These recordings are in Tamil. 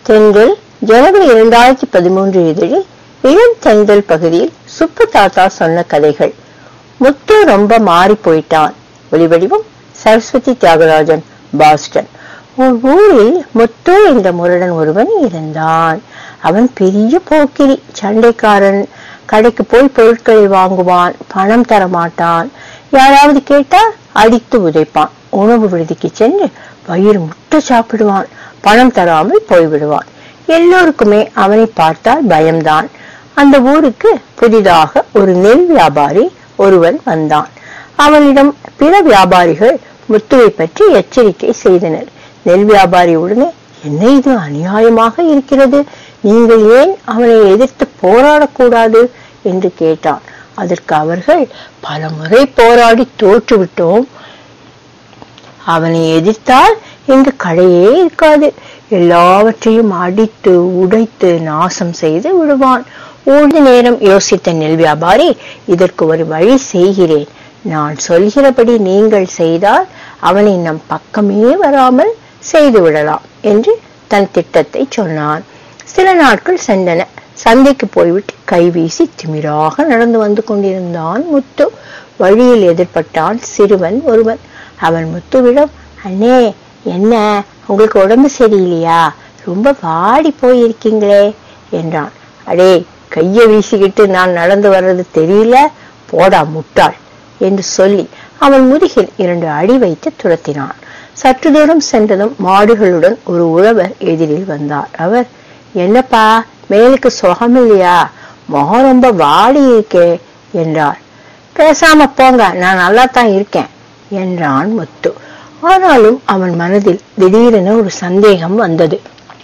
தென்றல் ஜனவரி இரண்டாயிரத்தி பதிமூன்று இதழில் இளம் தென்றல் பகுதியில் சுப்பு தாத்தா சொன்ன கதைகள் முத்து ரொம்ப மாறி போயிட்டான் ஒளிவடிவம் சரஸ்வதி தியாகராஜன் பாஸ்டன் ஒரு ஊரில் முத்து என்ற முரடன் ஒருவன் இருந்தான் அவன் பெரிய போக்கிரி சண்டைக்காரன் கடைக்கு போய் பொருட்களை வாங்குவான் பணம் தர மாட்டான் யாராவது கேட்டால் அடித்து உதைப்பான் உணவு விடுதிக்கு சென்று வயிறு முட்டை சாப்பிடுவான் பணம் தராமல் போய்விடுவான் எல்லோருக்குமே அவனை பார்த்தால் பயம்தான் அந்த ஊருக்கு புதிதாக ஒரு நெல் வியாபாரி ஒருவன் வந்தான் அவனிடம் பிற வியாபாரிகள் முத்துவை பற்றி எச்சரிக்கை செய்தனர் நெல் வியாபாரி உடனே என்ன இது அநியாயமாக இருக்கிறது நீங்கள் ஏன் அவனை எதிர்த்து போராடக்கூடாது என்று கேட்டான் அதற்கு அவர்கள் பல முறை போராடி தோற்றுவிட்டோம் அவனை எதிர்த்தால் எங்க கடையே இருக்காது எல்லாவற்றையும் அடித்து உடைத்து நாசம் செய்து விடுவான் ஓடி நேரம் யோசித்த நெல் வியாபாரி இதற்கு ஒரு வழி செய்கிறேன் நான் சொல்கிறபடி நீங்கள் செய்தால் அவனை நம் பக்கமே வராமல் செய்து விடலாம் என்று தன் திட்டத்தை சொன்னான் சில நாட்கள் சென்றன சந்தைக்கு போய்விட்டு கைவீசி திமிராக நடந்து வந்து கொண்டிருந்தான் முத்து வழியில் எதிர்பட்டான் சிறுவன் ஒருவன் அவன் முத்துவிடம் அண்ணே என்ன உங்களுக்கு உடம்பு சரியில்லையா ரொம்ப வாடி போயிருக்கீங்களே என்றான் அடே கைய வீசிக்கிட்டு நான் நடந்து வர்றது தெரியல போடா முட்டாள் என்று சொல்லி அவன் முதுகில் இரண்டு அடி வைத்து துரத்தினான் சற்று தூரம் சென்றதும் மாடுகளுடன் ஒரு உழவர் எதிரில் வந்தார் அவர் என்னப்பா மேலுக்கு சுகமில்லையா முகம் ரொம்ப வாடி இருக்கே என்றார் பேசாம போங்க நான் நல்லா தான் இருக்கேன் என்றான் முத்து ஆனாலும் அவன் மனதில் திடீரென ஒரு சந்தேகம் வந்தது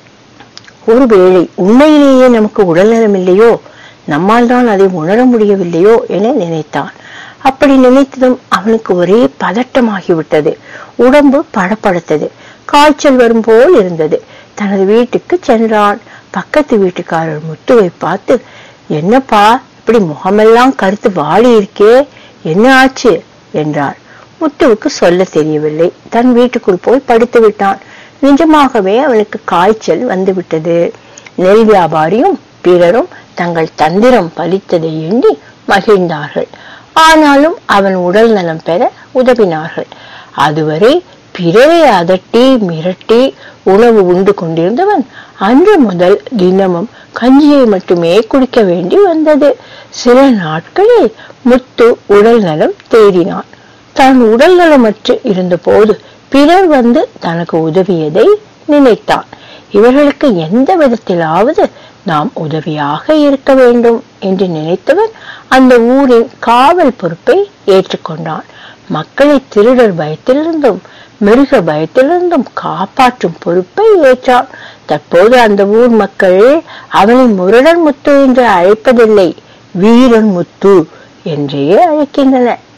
ஒருவேளை உண்மையிலேயே நமக்கு உடல்நலம் இல்லையோ நம்மால் தான் அதை உணர முடியவில்லையோ என நினைத்தான் அப்படி நினைத்ததும் அவனுக்கு ஒரே பதட்டமாகிவிட்டது உடம்பு படப்படுத்தது காய்ச்சல் வரும் போல் இருந்தது தனது வீட்டுக்கு சென்றான் பக்கத்து வீட்டுக்காரர் முத்துவை பார்த்து என்னப்பா இப்படி முகமெல்லாம் கருத்து வாடி இருக்கே என்ன ஆச்சு என்றார் முத்துவுக்கு சொல்ல தெரியவில்லை தன் வீட்டுக்குள் போய் படுத்து விட்டான் நிஜமாகவே அவனுக்கு காய்ச்சல் வந்துவிட்டது நெல் வியாபாரியும் பிறரும் தங்கள் தந்திரம் பலித்ததை எண்ணி மகிழ்ந்தார்கள் ஆனாலும் அவன் உடல் நலம் பெற உதவினார்கள் அதுவரை பிறரை அதட்டி மிரட்டி உணவு உண்டு கொண்டிருந்தவன் அன்று முதல் தினமும் கஞ்சியை மட்டுமே குடிக்க வேண்டி வந்தது சில நாட்களில் முத்து உடல் நலம் தேடினான் தான் உடல் நலமற்று இருந்தபோது பிறர் வந்து தனக்கு உதவியதை நினைத்தான் இவர்களுக்கு எந்த விதத்திலாவது நாம் உதவியாக இருக்க வேண்டும் என்று நினைத்தவன் அந்த ஊரின் காவல் பொறுப்பை ஏற்றுக்கொண்டான் மக்களை திருடர் பயத்திலிருந்தும் மிருக பயத்திலிருந்தும் காப்பாற்றும் பொறுப்பை ஏற்றான் தற்போது அந்த ஊர் மக்கள் அவனை முரடன் முத்து என்று அழைப்பதில்லை வீரன் முத்து என்றே அழைக்கின்றனர்